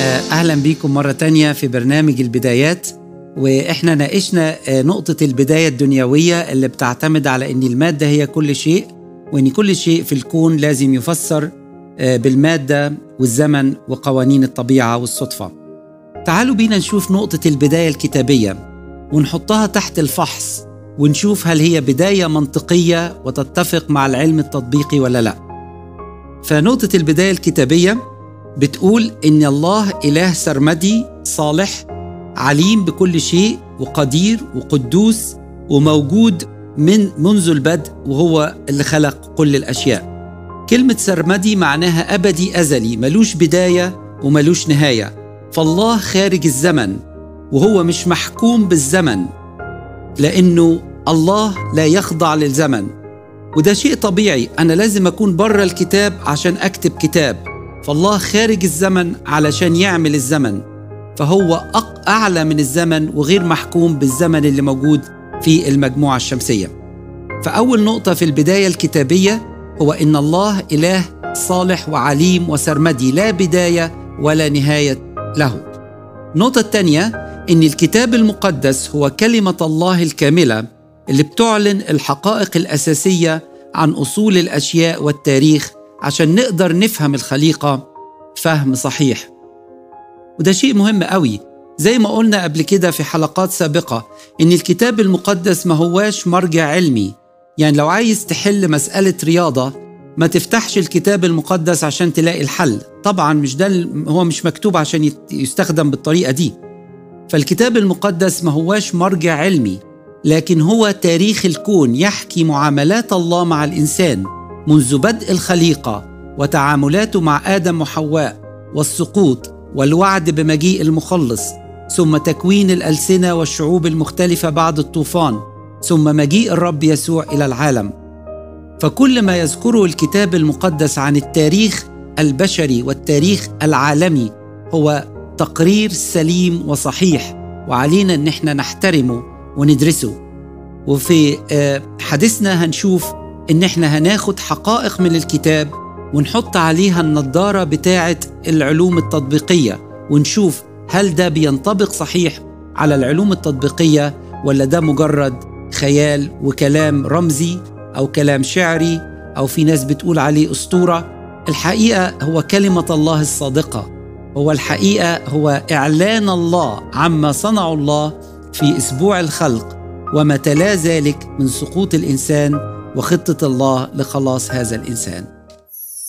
أهلا بيكم مرة تانية في برنامج البدايات وإحنا ناقشنا نقطة البداية الدنيوية اللي بتعتمد على أن المادة هي كل شيء وأن كل شيء في الكون لازم يفسر بالمادة والزمن وقوانين الطبيعة والصدفة تعالوا بينا نشوف نقطة البداية الكتابية ونحطها تحت الفحص ونشوف هل هي بداية منطقية وتتفق مع العلم التطبيقي ولا لا فنقطة البداية الكتابية بتقول إن الله إله سرمدي صالح عليم بكل شيء وقدير وقدوس وموجود من منذ البدء وهو اللي خلق كل الأشياء كلمة سرمدي معناها أبدي أزلي ملوش بداية وملوش نهاية فالله خارج الزمن وهو مش محكوم بالزمن لأنه الله لا يخضع للزمن وده شيء طبيعي أنا لازم أكون بره الكتاب عشان أكتب كتاب فالله خارج الزمن علشان يعمل الزمن فهو أعلى من الزمن وغير محكوم بالزمن اللي موجود في المجموعة الشمسية فأول نقطة في البداية الكتابية هو إن الله إله صالح وعليم وسرمدي لا بداية ولا نهاية له النقطة الثانية إن الكتاب المقدس هو كلمة الله الكاملة اللي بتعلن الحقائق الأساسية عن أصول الأشياء والتاريخ عشان نقدر نفهم الخليقة فهم صحيح وده شيء مهم قوي زي ما قلنا قبل كده في حلقات سابقة إن الكتاب المقدس ما هواش مرجع علمي يعني لو عايز تحل مسألة رياضة ما تفتحش الكتاب المقدس عشان تلاقي الحل طبعا مش ده هو مش مكتوب عشان يستخدم بالطريقة دي فالكتاب المقدس ما هواش مرجع علمي لكن هو تاريخ الكون يحكي معاملات الله مع الإنسان منذ بدء الخليقة وتعاملاته مع آدم وحواء والسقوط والوعد بمجيء المخلص ثم تكوين الألسنة والشعوب المختلفة بعد الطوفان ثم مجيء الرب يسوع إلى العالم فكل ما يذكره الكتاب المقدس عن التاريخ البشري والتاريخ العالمي هو تقرير سليم وصحيح وعلينا ان احنا نحترمه وندرسه وفي حديثنا هنشوف ان احنا هناخد حقائق من الكتاب ونحط عليها النضاره بتاعه العلوم التطبيقيه ونشوف هل ده بينطبق صحيح على العلوم التطبيقيه ولا ده مجرد خيال وكلام رمزي او كلام شعري او في ناس بتقول عليه اسطوره الحقيقه هو كلمه الله الصادقه هو الحقيقه هو اعلان الله عما صنعه الله في اسبوع الخلق وما تلا ذلك من سقوط الانسان وخطه الله لخلاص هذا الانسان